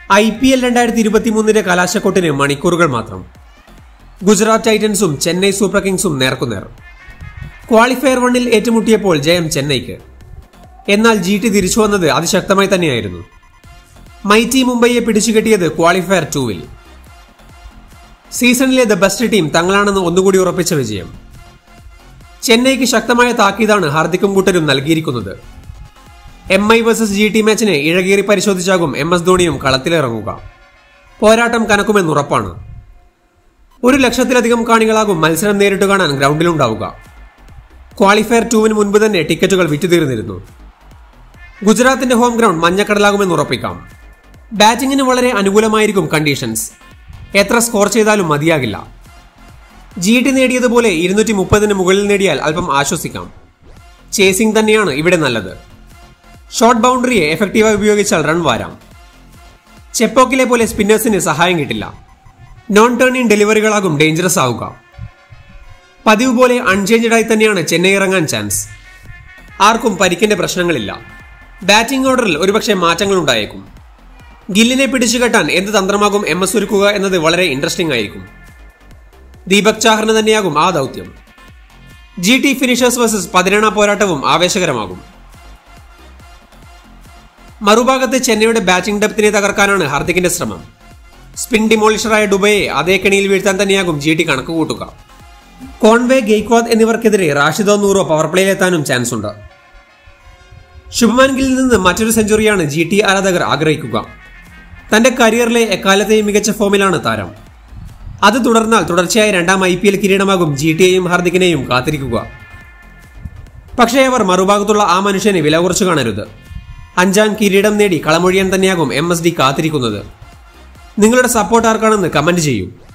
I P L രണ്ടായിരത്തി ഇരുപത്തി മൂന്നിന്റെ കലാശക്കൊട്ടിന് മണിക്കൂറുകൾ മാത്രം ഗുജറാത്ത് ടൈറ്റൻസും ചെന്നൈ സൂപ്പർ കിങ്സും നേർക്കുനേർ ക്വാളിഫയർ വണ്ണിൽ ഏറ്റുമുട്ടിയപ്പോൾ ജയം ചെന്നൈക്ക് എന്നാൽ ജി ടി തിരിച്ചു വന്നത് അതിശക്തമായി തന്നെയായിരുന്നു മൈറ്റി മുംബൈയെ പിടിച്ചുകെട്ടിയത് ക്വാളിഫയർ ടൂവിൽ സീസണിലെ ദ ബെസ്റ്റ് ടീം തങ്ങളാണെന്ന് ഒന്നുകൂടി ഉറപ്പിച്ച വിജയം ചെന്നൈക്ക് ശക്തമായ താക്കീതാണ് ഹാർദിക്കും കൂട്ടരും നൽകിയിരിക്കുന്നത് M I versus G T മാച്ചിനെ ഇഴകീറി പരിശോധിച്ചാകും എം എസ് ധോണിയും കളത്തിലിറങ്ങുക പോരാട്ടം കനക്കുമെന്നുറപ്പാണ് ഒരു ലക്ഷത്തിലധികം കാണികളാകും മത്സരം നേരിട്ട് കാണാൻ ഗ്രൗണ്ടിലുണ്ടാവുക ക്വാളിഫയർ ടൂവിന് മുൻപ് തന്നെ ടിക്കറ്റുകൾ വിറ്റുതീർന്നിരുന്നു ഗുജറാത്തിന്റെ ഹോം ഗ്രൗണ്ട് മഞ്ഞക്കടലാകുമെന്ന് ഉറപ്പിക്കാം ബാറ്റിംഗിന് വളരെ അനുകൂലമായിരിക്കും കണ്ടീഷൻസ് എത്ര സ്കോർ ചെയ്താലും മതിയാകില്ല ജി ടി നേടിയതുപോലെ ഇരുന്നൂറ്റി മുപ്പതിന് മുകളിൽ നേടിയാൽ അല്പം ആശ്വസിക്കാം ചേസിംഗ് തന്നെയാണ് ഇവിടെ നല്ലത് ഷോർട്ട് ബൗണ്ടറിയെ എഫക്റ്റീവായി ഉപയോഗിച്ചാൽ റൺ വാരാം ചെപ്പോക്കിലെ പോലെ സ്പിന്നേഴ്സിന് സഹായം കിട്ടില്ല നോൺ ടേണിംഗ് ഡെലിവറികളാകും ഡേഞ്ചറസ് ആവുക പതിവ് പോലെ അൺചേഞ്ചഡായി തന്നെയാണ് ചെന്നൈ ഇറങ്ങാൻ ചാൻസ് ആർക്കും പരിക്കിന്റെ പ്രശ്നങ്ങളില്ല ബാറ്റിംഗ് ഓർഡറിൽ ഒരുപക്ഷെ മാറ്റങ്ങൾ ഉണ്ടായേക്കും ഗില്ലിനെ പിടിച്ചുകെട്ടാൻ എന്ത് തന്ത്രമാകും എം എസ് ഒരുക്കുക എന്നത് വളരെ ഇൻട്രസ്റ്റിംഗ് ആയിരിക്കും ദീപക് ചാഹറിന് തന്നെയാകും ആ ദൗത്യം ജി ടി ഫിനിഷേഴ്സ് വേഴ്സസ് പതിനെണ്ണ പോരാട്ടവും ആവേശകരമാകും മറുഭാഗത്ത് ചെന്നൈയുടെ ബാറ്റിംഗ് ഡെപ്തിനെ തകർക്കാനാണ് ഹാർദിക്കിന്റെ ശ്രമം സ്പിൻ ഡിമോളിഷറായ ഡുബൈയെ അതേ കെണിയിൽ വീഴ്ത്താൻ തന്നെയാകും ജി ടി കണക്ക് കൂട്ടുക കോൺവേ ഗെയ്ക്വാദ് എന്നിവർക്കെതിരെ റാഷിദോ നൂറോ പവർ പ്ലേയിലെത്താനും ചാൻസ് ഉണ്ട് ശുഭമാൻ ഗില്ലിൽ നിന്ന് മറ്റൊരു സെഞ്ചുറിയാണ് ജി ടി ആരാധകർ ആഗ്രഹിക്കുക തന്റെ കരിയറിലെ എക്കാലത്തെയും മികച്ച ഫോമിലാണ് താരം അത് തുടർന്നാൽ തുടർച്ചയായ രണ്ടാം ഐ പി എൽ കിരീടമാകും ജി ടിയെയും ഹാർദിക്കിനെയും കാത്തിരിക്കുക പക്ഷേ അവർ മറുഭാഗത്തുള്ള ആ മനുഷ്യനെ വില കുറച്ചു കാണരുത് അഞ്ചാം കിരീടം നേടി കളമൊഴിയാൻ തന്നെയാകും എം എസ് ഡി കാത്തിരിക്കുന്നത് നിങ്ങളുടെ സപ്പോർട്ട് ആർക്കാണെന്ന് കമന്റ് ചെയ്യൂ